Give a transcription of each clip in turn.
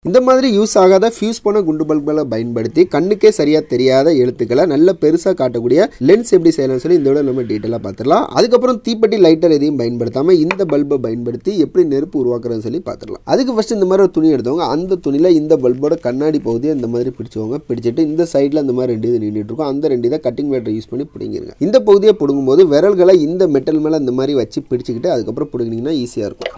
இந்த மாதிரி யூஸ் ஆகாத ஃபியூஸ் பண்ண குண்டு பல்புகளை பயன்படுத்தி கண்ணுக்கே சரியா தெரியாத எழுத்துக்களை நல்ல பெருசா காட்டக்கூடிய லென்ஸ் எப்படி செய்யலாம்னு சொல்லி இந்த விட நம்ம டீட்டெயிலாக பார்த்துடலாம் அதுக்கப்புறம் தீப்பெட்டி லைட்டர் எதையும் பயன்படுத்தாம இந்த பல்பை பயன்படுத்தி எப்படி நெருப்பு உருவாக்குறதுன்னு சொல்லி பார்த்துடலாம் அதுக்கு ஃபர்ஸ்ட் இந்த மாதிரி ஒரு துணி எடுத்தவங்க அந்த துணியில இந்த பல்போட கண்ணாடி பகுதியை இந்த மாதிரி பிடிச்சவங்க பிடிச்சிட்டு இந்த சைடில் இந்த மாதிரி ரெண்டு இது நின்றுட்டு இருக்கும் அந்த ரெண்டு இதை கட்டிங் பிளேட்டை யூஸ் பண்ணி பிடிங்கிருங்க இந்த பகுதியை பிடுங்கும்போது விரல்களை இந்த மெட்டல் மேலே இந்த மாதிரி வச்சு பிடிச்சிக்கிட்டு அதுக்கப்புறம் பிடுங்கினீங்கன்னா ஈஸியாக இருக்கும்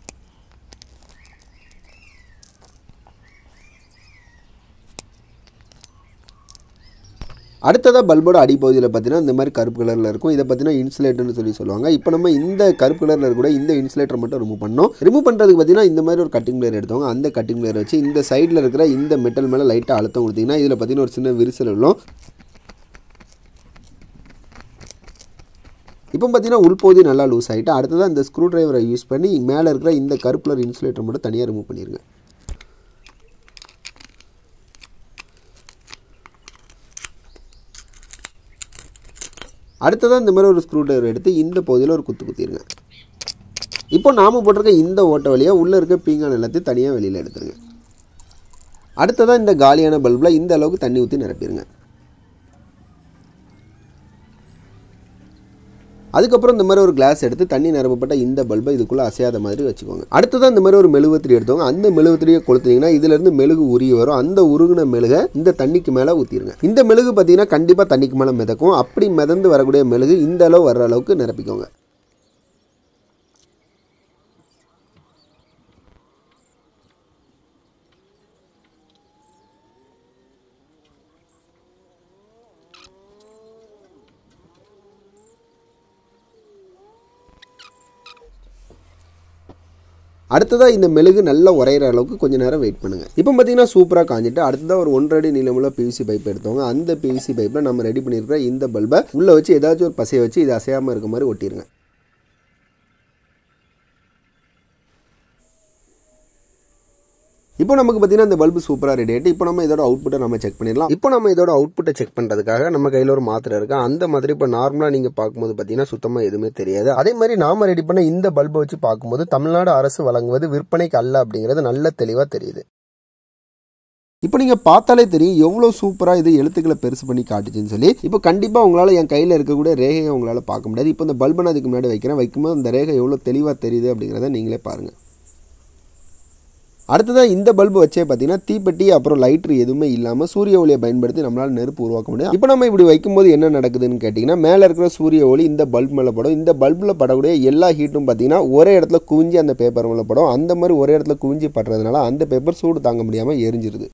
அடுத்ததாக பல்போட அடிப்பகுதியில் பார்த்தீங்கன்னா இந்த மாதிரி கருப்பு கலரில் இருக்கும் இதை பார்த்தீங்கன்னா இன்சுலேட்டர்னு சொல்லி சொல்லுவாங்க இப்போ நம்ம இந்த கருப்பு கலரில் கூட இந்த இன்சுலேட்டர் மட்டும் ரிமூவ் பண்ணோம் ரிமூவ் பண்ணுறதுக்கு பார்த்தீங்கன்னா இந்த மாதிரி ஒரு கட்டிங் பிளேயர் எடுத்தவங்க அந்த கட்டிங் பிளேயர் வச்சு இந்த சைடில் இருக்கிற இந்த மெட்டல் மேலே லைட்டாக அழுத்தம் கொடுத்தீங்கன்னா இதில் பார்த்தீங்கன்னா ஒரு சின்ன விரிசல் விழும் இப்போ பார்த்தீங்கன்னா உள்பகுதி நல்லா லூஸ் ஆகிட்டு அடுத்ததாக இந்த ஸ்க்ரூ டிரைவரை யூஸ் பண்ணி மேலே இருக்கிற இந்த கருப்பு கலர் இன்சுலேட்டர் மட்டும் தனியாக ரிமூவ் பண்ணிடுங்க அடுத்ததாக இந்த மாதிரி ஒரு ஸ்க்ரூ டிரைவர் எடுத்து இந்த பகுதியில் ஒரு குத்து குத்திடுங்க இப்போ நாம போட்டிருக்க இந்த ஓட்டை வழியாக உள்ளே இருக்க பீங்கான் எல்லாத்தையும் தனியாக வெளியில் எடுத்துருங்க அடுத்ததாக இந்த காலியான பல்பில் இந்த அளவுக்கு தண்ணி ஊற்றி நிரப்பிடுங்க அதுக்கப்புறம் இந்த மாதிரி ஒரு கிளாஸ் எடுத்து தண்ணி நிரப்பப்பட்ட இந்த பல்பை இதுக்குள்ளே அசையாத மாதிரி வச்சுக்கோங்க அடுத்ததான் இந்த மாதிரி ஒரு மெழுகுவத்திரி எடுத்தவங்க அந்த மெழுகுவத்திரியை கொளுத்துனீங்கன்னா இதுலேருந்து மெழுகு உருகி வரும் அந்த உருகுன மெழுகை இந்த தண்ணிக்கு மேலே ஊற்றிடுங்க இந்த மெழுகு பார்த்தீங்கன்னா கண்டிப்பாக தண்ணிக்கு மேலே மிதக்கும் அப்படி மிதந்து வரக்கூடிய மெழுகு இந்த அளவு வர்ற அளவுக்கு நிரப்பிக்கோங்க அடுத்ததாக இந்த மெழுகு நல்லா உரையிற அளவுக்கு கொஞ்சம் நேரம் வெயிட் பண்ணுங்கள் இப்போ பார்த்தீங்கன்னா சூப்பராக காஞ்சிட்டு அடுத்ததாக ஒரு ஒன்றரை அடி நீளமுள்ள பிவிசி பைப் எடுத்தவங்க அந்த பிவிசி பைப்பில் நம்ம ரெடி பண்ணியிருக்கிற இந்த பல்பை உள்ளே வச்சு ஏதாச்சும் ஒரு பசையை வச்சு இது அசையாமல் இருக்க மாதிரி ஒட்டிடுங்க இப்போ நமக்கு பார்த்தீங்கன்னா இந்த பல்பு சூப்பராக ரெடி ஆகிட்டு இப்போ நம்ம இதோட அவுட்புட்டை நம்ம செக் பண்ணிடலாம் இப்போ நம்ம இதோட அவுட்புட்டை செக் பண்ணுறதுக்காக நம்ம கையில் ஒரு மாத்திரை இருக்கு அந்த மாதிரி இப்போ நார்மலாக நீங்கள் பார்க்கும்போது பார்த்தீங்கன்னா சுத்தமாக எதுவுமே தெரியாது அதே மாதிரி நாம ரெடி பண்ண இந்த பல்பை வச்சு பார்க்கும்போது தமிழ்நாடு அரசு வழங்குவது விற்பனைக்கு அல்ல அப்படிங்கிறது நல்ல தெளிவாக தெரியுது இப்போ நீங்கள் பார்த்தாலே தெரியும் எவ்வளோ சூப்பராக இது எழுத்துக்களை பெருசு பண்ணி காட்டுச்சுன்னு சொல்லி இப்போ கண்டிப்பாக உங்களால் என் கையில் இருக்கக்கூடிய ரேகையை உங்களால் பார்க்க முடியாது இப்போ இந்த பல்பை நான் அதுக்கு முன்னாடி வைக்கிறேன் வைக்கும்போது அந்த ரேகை எவ்வளோ தெளிவாக தெரியுது அப்படிங்கிறத நீங்களே பாருங்கள் அடுத்ததாக இந்த பல்பு வச்சே பார்த்தீங்கன்னா தீப்பெட்டி அப்புறம் லைட்ரு எதுவுமே இல்லாமல் சூரிய ஒளியை பயன்படுத்தி நம்மளால் நெருப்பு உருவாக்க முடியும் இப்போ நம்ம இப்படி வைக்கும்போது என்ன நடக்குதுன்னு கேட்டிங்கன்னா மேலே இருக்கிற சூரிய ஒளி இந்த பல்ப் மேலே படும் இந்த பல்பில் படக்கூடிய எல்லா ஹீட்டும் பார்த்தீங்கன்னா ஒரே இடத்துல குவிஞ்சி அந்த பேப்பர் மேலே படும் அந்த மாதிரி ஒரே இடத்துல குவிஞ்சி படுறதுனால அந்த பேப்பர் சூடு தாங்க முடியாமல் எரிஞ்சிருது